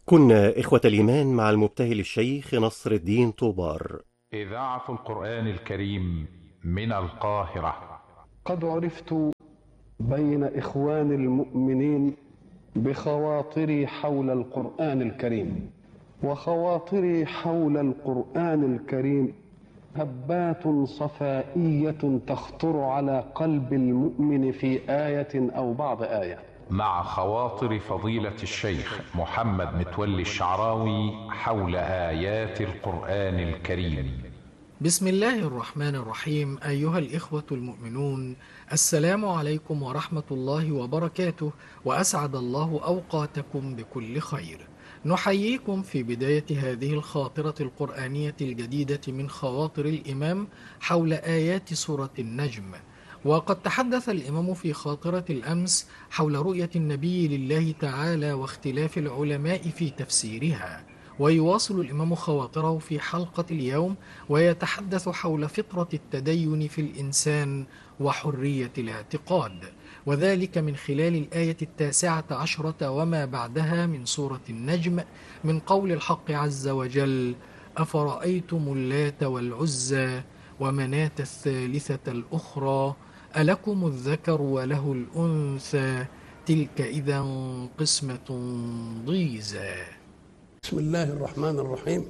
كنا إخوة الإيمان مع المبتهل الشيخ نصر الدين طوبار إذاعة القرآن الكريم من القاهرة قد عرفت بين إخوان المؤمنين بخواطري حول القرآن الكريم وخواطري حول القرآن الكريم هبات صفائية تخطر على قلب المؤمن في آية أو بعض آية مع خواطر فضيلة الشيخ محمد متولي الشعراوي حول آيات القرآن الكريم بسم الله الرحمن الرحيم أيها الإخوة المؤمنون السلام عليكم ورحمة الله وبركاته وأسعد الله أوقاتكم بكل خير نحييكم في بداية هذه الخاطرة القرآنية الجديدة من خواطر الإمام حول آيات سورة النجم وقد تحدث الإمام في خاطرة الأمس حول رؤية النبي لله تعالى واختلاف العلماء في تفسيرها ويواصل الإمام خواطره في حلقة اليوم ويتحدث حول فطرة التدين في الإنسان وحرية الاعتقاد وذلك من خلال الآية التاسعة عشرة وما بعدها من سورة النجم من قول الحق عز وجل أفرأيتم اللات والعزى ومناة الثالثة الأخرى ألكم الذكر وله الأنثى تلك إذا قسمة ضيزى بسم الله الرحمن الرحيم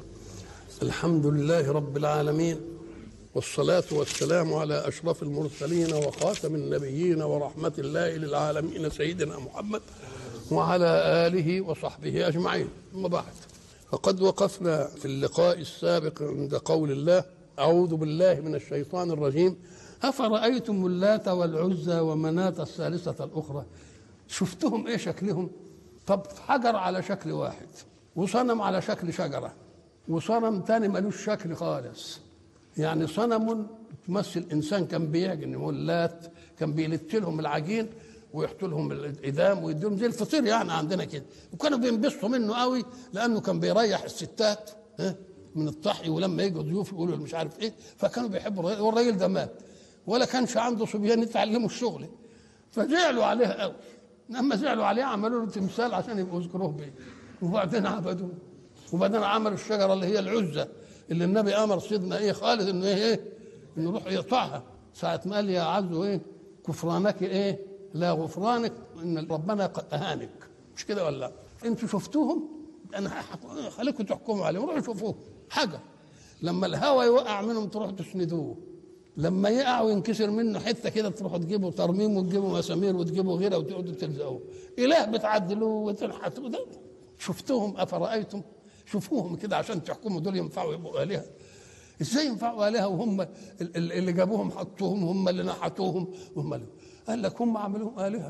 الحمد لله رب العالمين والصلاة والسلام على أشرف المرسلين وخاتم النبيين ورحمة الله للعالمين سيدنا محمد وعلى آله وصحبه أجمعين ثم بعد فقد وقفنا في اللقاء السابق عند قول الله أعوذ بالله من الشيطان الرجيم أفرأيتم اللات والعزى ومناة الثالثة الأخرى شفتهم إيه شكلهم طب حجر على شكل واحد وصنم على شكل شجرة وصنم تاني ملوش شكل خالص يعني صنم تمثل إنسان كان بيعجن واللات كان بيلت لهم العجين ويحطوا لهم الإدام ويديهم زي الفطير يعني عندنا كده وكانوا بينبسطوا منه قوي لأنه كان بيريح الستات ها من الطحي ولما يجوا ضيوف يقولوا مش عارف ايه فكانوا بيحبوا الراجل والراجل ده مات ولا كانش عنده صبيان يتعلموا الشغل فزعلوا عليه قوي لما زعلوا عليه عملوا له تمثال عشان يبقوا يذكروه بيه وبعدين عبدوه وبعدين عملوا الشجره اللي هي العزه اللي النبي امر سيدنا ايه خالد انه ايه انه يروح يقطعها ساعه ما قال يا عزو ايه كفرانك ايه لا غفرانك ان ربنا اهانك مش كده ولا انتوا شفتوهم انا خليكم تحكموا عليهم روحوا شوفوه حاجه لما الهوى يوقع منهم تروحوا تسندوه لما يقع وينكسر منه حته كده تروحوا تجيبوا ترميم وتجيبوا مسامير وتجيبوا غيره وتقعدوا تلزقوه اله بتعدلوه وتنحتوه ده شفتوهم افرايتم شوفوهم كده عشان تحكموا دول ينفعوا يبقوا الهه ازاي ينفعوا الهه وهم اللي جابوهم حطوهم هم اللي نحتوهم وهم اللي قال لك هم عملوهم الهه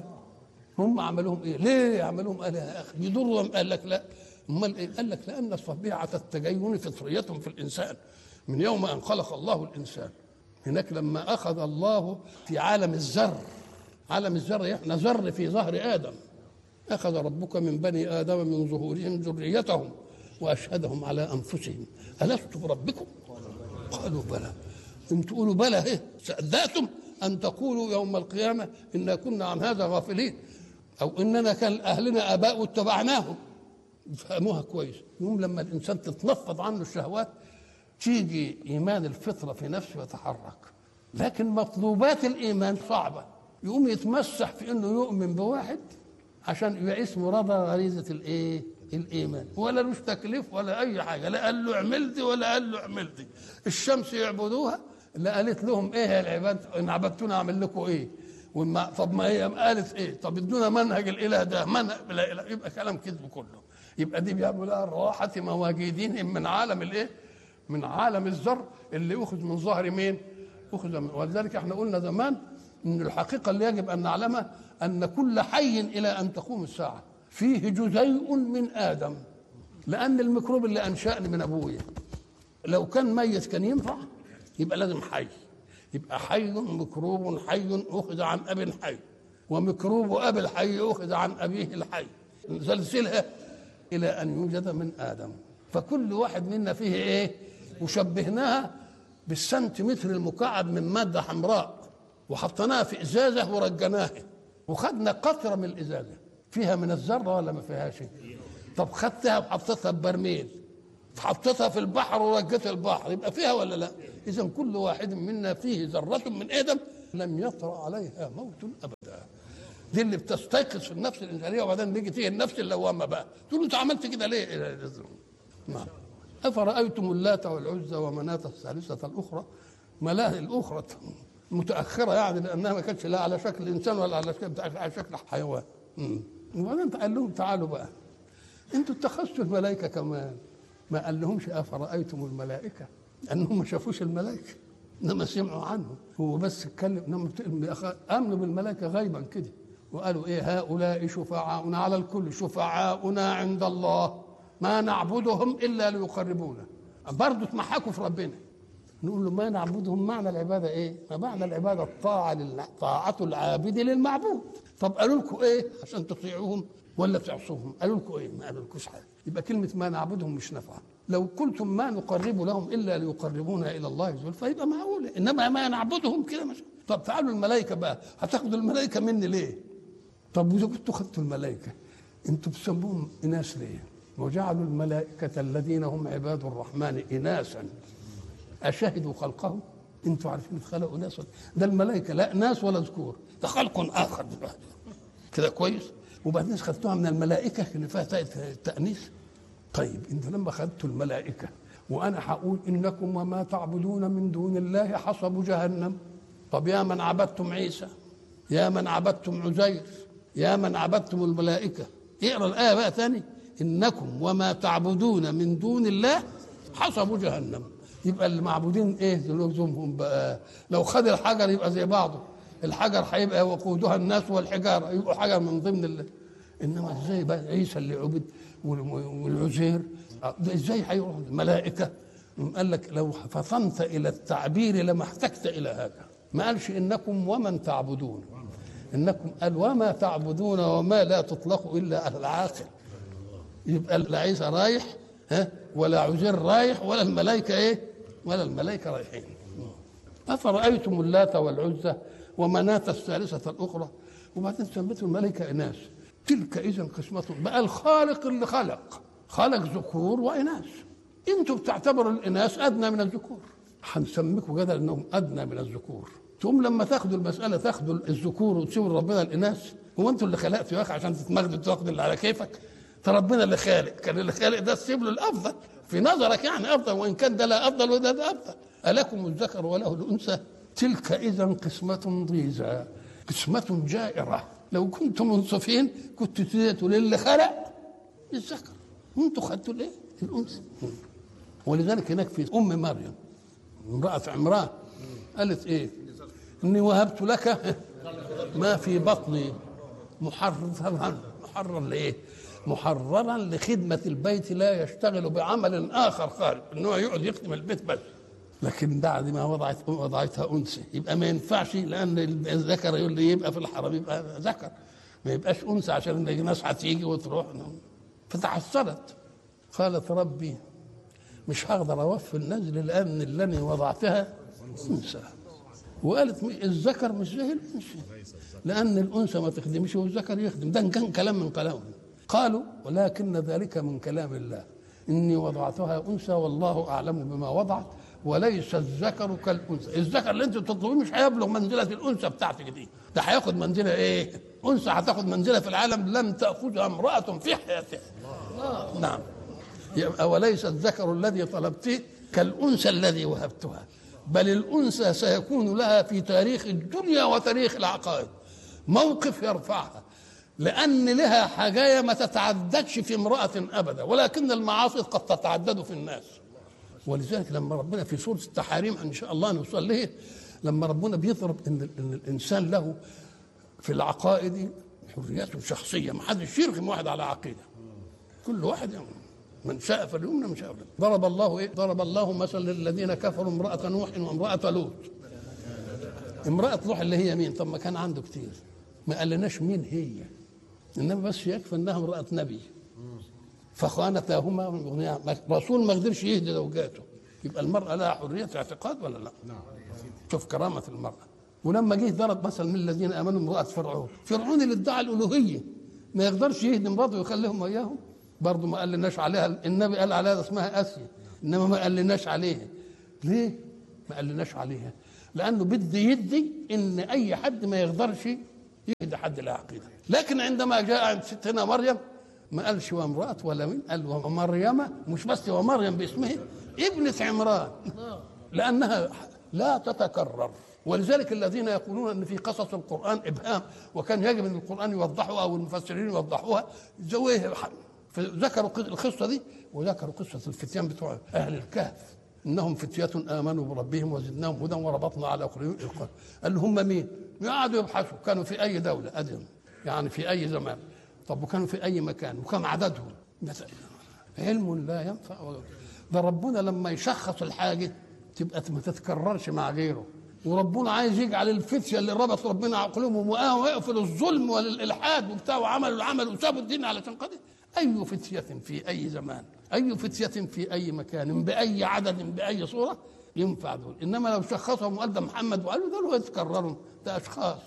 هم عملوهم ايه ليه عملوهم الهه يا اخي يضرهم قال لك لا امال ايه قال لك لان طبيعه التدين فطريه في الانسان من يوم ان خلق الله الانسان هناك لما اخذ الله في عالم الذر عالم الذر احنا ذر في ظهر ادم اخذ ربك من بني ادم من ظهورهم ذريتهم واشهدهم على انفسهم الست بربكم قالوا بلى ان تقولوا بلى ايه صدقتم ان تقولوا يوم القيامه انا كنا عن هذا غافلين او اننا كان اهلنا اباء واتبعناهم يفهموها كويس يوم لما الانسان تتنفض عنه الشهوات تيجي ايمان الفطره في نفسه يتحرك لكن مطلوبات الايمان صعبه يقوم يتمسح في انه يؤمن بواحد عشان يبقى اسمه رضى غريزه الايه الايمان ولا مش تكليف ولا اي حاجه لا قال له اعمل دي ولا قال له اعمل دي الشمس يعبدوها لا قالت لهم ايه يا العباد ان عبدتونا اعمل لكم ايه وما طب ما هي قالت ايه طب ادونا منهج الاله ده منهج لا اله يبقى كلام كذب كله يبقى دي بيعملوا لها راحه مواجدين من عالم الايه من عالم الذر اللي اخذ من ظهر مين اخذ من ولذلك احنا قلنا زمان ان الحقيقه اللي يجب ان نعلمها ان كل حي الى ان تقوم الساعه فيه جزيء من ادم لان الميكروب اللي انشاني من ابويا لو كان ميت كان ينفع يبقى لازم حي يبقى حي ميكروب حي اخذ عن اب حي وميكروب اب الحي اخذ عن ابيه الحي نسلسلها الى ان يوجد من ادم فكل واحد منا فيه ايه وشبهناها بالسنتيمتر المكعب من ماده حمراء وحطيناها في ازازه ورجناها وخدنا قطره من الازازه فيها من الذره ولا ما فيهاش طب خدتها وحطيتها ببرميل حطيتها في البحر ورجيت البحر يبقى فيها ولا لا اذا كل واحد منا فيه ذره من ادم لم يطرا عليها موت ابدا دي اللي بتستيقظ في النفس الانسانيه وبعدين بيجي تيجي النفس اللوامه بقى تقول له انت عملت كده ليه؟ نعم افرايتم اللات والعزى ومناه الثالثه الاخرى ملاهي الاخرى متاخره يعني لانها ما كانتش لا على شكل انسان ولا على شكل على شكل حيوان مم. وبعدين قال لهم تعالوا بقى انتوا اتخذتوا الملائكه كمان ما قال لهمش افرايتم الملائكه انهم ما شافوش الملائكه انما سمعوا عنه هو بس اتكلم انما امنوا بالملائكه غيبا كده وقالوا ايه هؤلاء شفعاؤنا على الكل شفعاؤنا عند الله ما نعبدهم الا ليقربونا برضه اتمحكوا في ربنا نقول له ما نعبدهم معنى العباده ايه؟ ما معنى العباده الطاعه لله طاعه العابد للمعبود طب قالوا لكم ايه عشان تطيعوهم ولا تعصوهم؟ قالوا لكم ايه؟ ما قالوا لكوش حاجه يبقى كلمه ما نعبدهم مش نافعه لو قلتم ما نقرب لهم الا ليقربونا الى الله زلفى يبقى معقوله انما ما نعبدهم كده مش طب تعالوا الملائكه بقى هتاخدوا الملائكه مني ليه؟ طب واذا كنتوا خدتوا الملائكه انتوا بتسموهم اناث ليه؟ وجعلوا الملائكه الذين هم عباد الرحمن اناثا اشهدوا خلقهم؟ انتوا عارفين خلقوا ناس ده الملائكه لا ناس ولا ذكور ده خلق اخر دلوقتي كده كويس وبعدين خدتوها من الملائكه اللي فيها تاء التانيث طيب انتوا لما خدتوا الملائكه وانا هقول انكم وما تعبدون من دون الله حصب جهنم طب يا من عبدتم عيسى يا من عبدتم عزير يا من عبدتم الملائكه اقرا الايه بقى ثاني انكم وما تعبدون من دون الله حصب جهنم يبقى المعبودين ايه لزومهم بقى لو خد الحجر يبقى زي بعضه الحجر هيبقى وقودها الناس والحجاره يبقوا حجر من ضمن ال... انما ازاي بقى عيسى اللي عبد والعزير ده ازاي هيروح الملائكه قال لك لو فطنت الى التعبير لما احتجت الى هذا ما قالش انكم ومن تعبدون انكم قال وما تعبدون وما لا تطلق الا على العاقل يبقى لا عيسى رايح ها ولا عزير رايح ولا الملائكه ايه ولا الملائكه رايحين افرايتم اللات والعزى ومناة الثالثه الاخرى وبعدين سميتوا الملائكه اناث تلك اذا قسمه بقى الخالق اللي خلق خلق ذكور واناث انتوا بتعتبروا الاناث ادنى من الذكور هنسميكم كده انهم ادنى من الذكور تقوم لما تاخدوا المساله تاخدوا الذكور وتسيبوا ربنا الاناث هو انتوا اللي خلقتوا يا اخي عشان تتمجدوا تاخدوا اللي على كيفك ده ربنا اللي خالق كان اللي خالق ده تسيب له الافضل في نظرك يعني افضل وان كان ده لا افضل وده ده افضل الكم الذكر وله الانثى تلك اذا قسمه ضيزى قسمه جائره لو كنتم منصفين كنتوا تديتوا للي خلق الذكر وانتوا خدتوا الايه؟ الانثى ولذلك هناك في ام مريم امراه عمران قالت ايه؟ اني وهبت لك ما في بطني محررا محرر لايه؟ محررا لخدمة البيت لا يشتغل بعمل آخر خارج إنه يقعد يخدم البيت بس لكن بعد ما وضعت وضعتها أنثى يبقى ما ينفعش لأن الذكر يقول لي يبقى في الحرم يبقى ذكر ما يبقاش أنثى عشان الناس هتيجي وتروح فتحسرت قالت ربي مش هقدر أوفي النزل لأن اللي وضعتها أنثى وقالت الذكر مش زي الأنثى لأن الأنثى ما تخدمش والذكر يخدم ده كان كلام من كلامهم قالوا ولكن ذلك من كلام الله إني وضعتها أنثى والله أعلم بما وضعت وليس الذكر كالأنثى الذكر اللي أنت بتطلبيه مش هيبلغ منزلة الأنثى بتاعتك دي ده هياخد منزلة إيه أنثى هتاخد منزلة في العالم لم تأخذها امرأة في حياتها نعم وليس الذكر الذي طلبته كالأنثى الذي وهبتها بل الأنثى سيكون لها في تاريخ الدنيا وتاريخ العقائد موقف يرفعها لأن لها حاجاية ما تتعددش في امرأة أبدا ولكن المعاصي قد تتعدد في الناس ولذلك لما ربنا في سورة التحاريم إن شاء الله نوصل له لما ربنا بيضرب إن, إن الإنسان له في العقائد حريته الشخصية ما حدش يرغم واحد على عقيدة كل واحد يعني من شاء فليؤمن من شاء فليؤمن ضرب الله إيه؟ ضرب الله مثلا للذين كفروا امرأة نوح وامرأة لوط امرأة نوح اللي هي مين؟ طب ما كان عنده كتير ما قالناش مين هي انما بس يكفي انها امراه نبي فخانتاهما رسول ما قدرش يهدي زوجاته يبقى المراه لها حريه اعتقاد ولا لا؟ نعم شوف كرامه المراه ولما جه ضرب مثلا من الذين امنوا امراه فرعون فرعون اللي ادعى الالوهيه ما يقدرش يهدي مراته ويخليهم اياهم برضه ما قالناش عليها النبي قال عليها اسمها اسيا انما ما قالناش عليها ليه ما قالناش عليها لانه بدي يدي ان اي حد ما يقدرش يهدي حد لا عقيده لكن عندما جاء عند ستنا مريم ما قالش وامرأة ولا مين قال ومريم مش بس ومريم باسمها ابنة عمران لأنها لا تتكرر ولذلك الذين يقولون ان في قصص القران ابهام وكان يجب ان القران يوضحها او المفسرين يوضحوها زويه ذكروا القصه دي وذكروا قصه الفتيان بتوع اهل الكهف انهم فتية امنوا بربهم وزدناهم هدى وربطنا على قلوبهم القلب قال هم مين؟ قعدوا يبحثوا كانوا في اي دوله ادم يعني في اي زمان طب وكانوا في اي مكان وكم عددهم علم لا ينفع ده ربنا لما يشخص الحاجه تبقى ما تتكررش مع غيره وربنا عايز يجعل الفتيه اللي ربط ربنا على قلوبهم ويقفل الظلم والالحاد وبتاع وعملوا العمل وسابوا الدين علشان قضيه اي فتيه في اي زمان اي فتيه في اي مكان باي عدد باي صوره ينفع دول انما لو شخصهم وقال ده محمد وقالوا دول يتكرروا ده اشخاص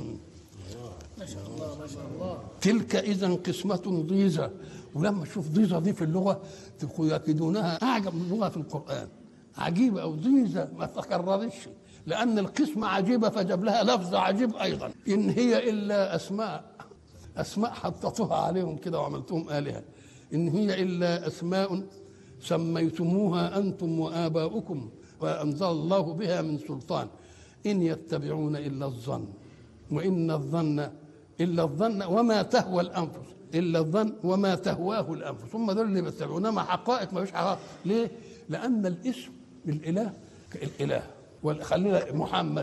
ما شاء الله ما شاء الله تلك اذا قسمه ضيزه ولما تشوف ضيزه دي في اللغه يكيدونها اعجب من لغه في القران عجيبه او ضيزه ما تكررش لان القسمه عجيبه فجاب لها لفظ عجيب ايضا ان هي الا اسماء اسماء حطيتوها عليهم كده وعملتهم الهه ان هي الا اسماء سميتموها انتم واباؤكم وانزل الله بها من سلطان ان يتبعون الا الظن وان الظن الا الظن وما تهوى الانفس الا الظن وما تهواه الانفس هم دول اللي بيتبعون ما حقائق ما فيش حقائق ليه؟ لان الاسم الاله الاله خلينا محمد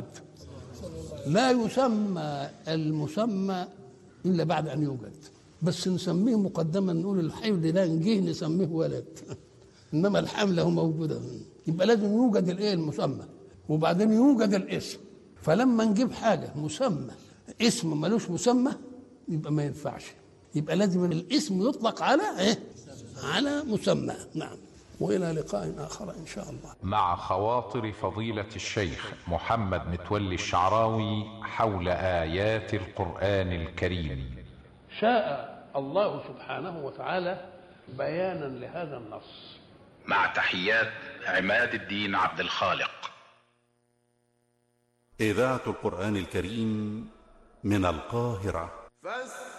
لا يسمى المسمى الا بعد ان يوجد بس نسميه مقدما نقول الحمل ده نجيه نسميه ولد انما الحمل هو موجوده يبقى لازم يوجد الايه المسمى وبعدين يوجد الاسم فلما نجيب حاجه مسمى اسم ملوش مسمى يبقى ما ينفعش يبقى لازم الاسم يطلق على ايه على مسمى نعم والى لقاء اخر ان شاء الله مع خواطر فضيلة الشيخ محمد متولي الشعراوي حول آيات القرآن الكريم شاء الله سبحانه وتعالى بيانا لهذا النص مع تحيات عماد الدين عبد الخالق إذاعة القرآن الكريم من القاهرة فاستمعوا